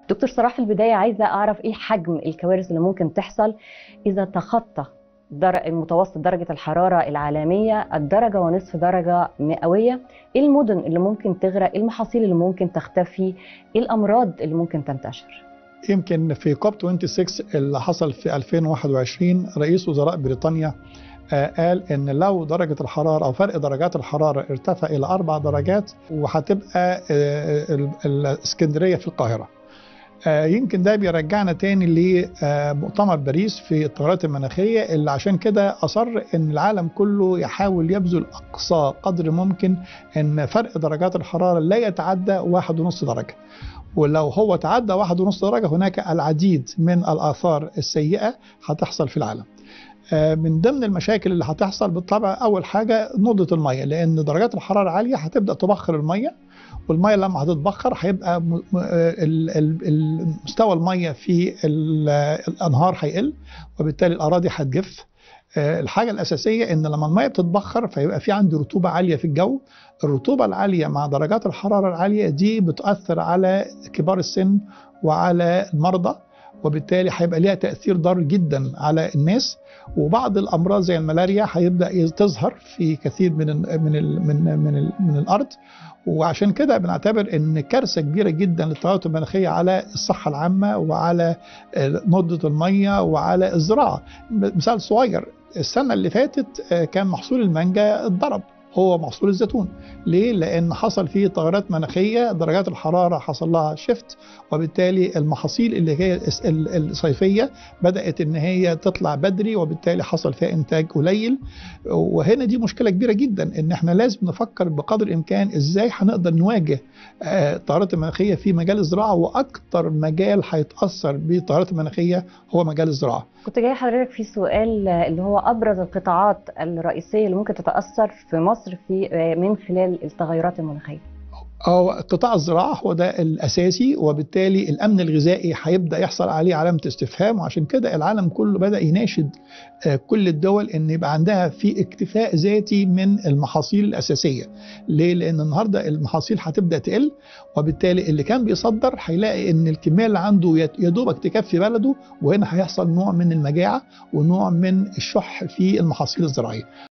دكتور صلاح في البداية عايزة أعرف إيه حجم الكوارث اللي ممكن تحصل إذا تخطى در... متوسط درجة الحرارة العالمية الدرجة ونصف درجة مئوية إيه المدن اللي ممكن تغرق إيه المحاصيل اللي ممكن تختفي إيه الأمراض اللي ممكن تنتشر يمكن في كوب 26 اللي حصل في 2021 رئيس وزراء بريطانيا قال ان لو درجه الحراره او فرق درجات الحراره ارتفع الى اربع درجات وهتبقى الاسكندريه في القاهره. يمكن ده بيرجعنا تاني لمؤتمر باريس في التغيرات المناخيه اللي عشان كده اصر ان العالم كله يحاول يبذل اقصى قدر ممكن ان فرق درجات الحراره لا يتعدى واحد ونص درجه. ولو هو تعدى واحد ونص درجه هناك العديد من الاثار السيئه هتحصل في العالم. من ضمن المشاكل اللي هتحصل بالطبع اول حاجه نضه الميه لان درجات الحراره عاليه هتبدا تبخر الميه والميه لما هتتبخر هيبقى مستوى الميه في الانهار هيقل وبالتالي الاراضي هتجف الحاجه الاساسيه ان لما الميه بتتبخر فيبقى في عندي رطوبه عاليه في الجو الرطوبه العاليه مع درجات الحراره العاليه دي بتاثر على كبار السن وعلى المرضى وبالتالي هيبقى ليها تاثير ضار جدا على الناس وبعض الامراض زي الملاريا هيبدا تظهر في كثير من ال من ال من من, ال من الارض وعشان كده بنعتبر ان كارثه كبيره جدا للتغيرات المناخيه على الصحه العامه وعلى نضه الميه وعلى الزراعه مثال صغير السنه اللي فاتت كان محصول المانجا اتضرب هو محصول الزيتون ليه؟ لأن حصل فيه تغيرات مناخية درجات الحرارة حصل لها شيفت وبالتالي المحاصيل اللي هي الصيفية بدأت إن هي تطلع بدري وبالتالي حصل فيها إنتاج قليل وهنا دي مشكلة كبيرة جدا إن إحنا لازم نفكر بقدر الإمكان إزاي هنقدر نواجه التغيرات المناخية في مجال الزراعة وأكثر مجال هيتأثر بالتغيرات المناخية هو مجال الزراعة كنت جاي حضرتك في سؤال اللي هو ابرز القطاعات الرئيسيه اللي ممكن تتاثر في مصر في من خلال التغيرات المناخيه هو قطاع الزراعة هو ده الأساسي وبالتالي الأمن الغذائي هيبدأ يحصل عليه علامة استفهام وعشان كده العالم كله بدأ يناشد كل الدول إن يبقى عندها في اكتفاء ذاتي من المحاصيل الأساسية ليه؟ لأن النهاردة المحاصيل هتبدأ تقل وبالتالي اللي كان بيصدر هيلاقي إن الكمية اللي عنده يا دوبك تكفي بلده وهنا هيحصل نوع من المجاعة ونوع من الشح في المحاصيل الزراعية